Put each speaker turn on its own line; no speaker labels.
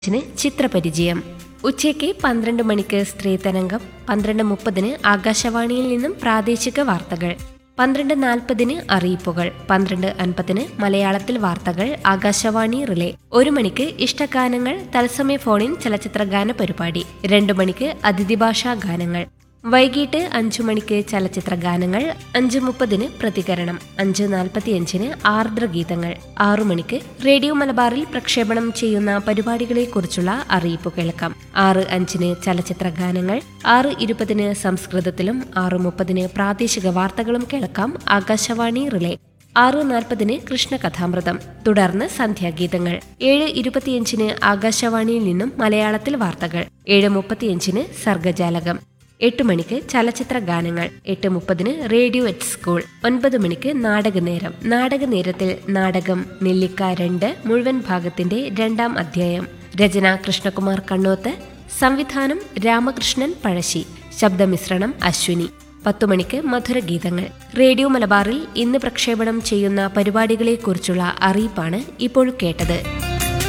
ന് ചിത്രപരിചയം ഉച്ചയ്ക്ക് പന്ത്രണ്ട് മണിക്ക് സ്ത്രീതരംഗം പന്ത്രണ്ട് മുപ്പതിന് ആകാശവാണിയിൽ നിന്നും പ്രാദേശിക വാർത്തകൾ പന്ത്രണ്ട് നാൽപ്പതിന് അറിയിപ്പുകൾ പന്ത്രണ്ട് അൻപതിന് മലയാളത്തിൽ വാർത്തകൾ ആകാശവാണി റിലേ ഒരു മണിക്ക് ഇഷ്ടഗാനങ്ങൾ തത്സമയ ഫോണിൻ ചലച്ചിത്ര ഗാന പരിപാടി രണ്ടു മണിക്ക് അതിഥി ഭാഷാ ഗാനങ്ങൾ വൈകിട്ട് അഞ്ചു മണിക്ക് ചലച്ചിത്ര ഗാനങ്ങൾ അഞ്ച് മുപ്പതിന് പ്രതികരണം അഞ്ച് നാൽപ്പത്തിയഞ്ചിന് ആർദ്രഗീതങ്ങൾ ആറു മണിക്ക് റേഡിയോ മലബാറിൽ പ്രക്ഷേപണം ചെയ്യുന്ന പരിപാടികളെക്കുറിച്ചുള്ള അറിയിപ്പ് കേൾക്കാം ആറ് അഞ്ചിന് ചലച്ചിത്ര ഗാനങ്ങൾ ആറ് ഇരുപതിന് സംസ്കൃതത്തിലും ആറ് മുപ്പതിന് പ്രാദേശിക വാർത്തകളും കേൾക്കാം ആകാശവാണി റിലേ ആറ് നാൽപ്പതിന് കൃഷ്ണകഥാമൃതം തുടർന്ന് സന്ധ്യാഗീതങ്ങൾ ഏഴ് ഇരുപത്തിയഞ്ചിന് ആകാശവാണിയിൽ നിന്നും മലയാളത്തിൽ വാർത്തകൾ ഏഴ് മുപ്പത്തിയഞ്ചിന് സർഗജാലകം എട്ട് മണിക്ക് ചലച്ചിത്ര ഗാനങ്ങൾ എട്ട് മുപ്പതിന് റേഡിയോ എറ്റ് സ്കൂൾ ഒൻപത് മണിക്ക് നാടകനേരം നാടകനേരത്തിൽ നാടകം നെല്ലിക്ക രണ്ട് മുഴുവൻ ഭാഗത്തിന്റെ രണ്ടാം അധ്യായം രചന കൃഷ്ണകുമാർ കണ്ണോത്ത് സംവിധാനം രാമകൃഷ്ണൻ പഴശ്ശി ശബ്ദമിശ്രണം അശ്വിനി പത്തു മണിക്ക് മധുരഗീതങ്ങൾ റേഡിയോ മലബാറിൽ ഇന്ന് പ്രക്ഷേപണം ചെയ്യുന്ന പരിപാടികളെക്കുറിച്ചുള്ള അറിയിപ്പാണ് ഇപ്പോൾ കേട്ടത്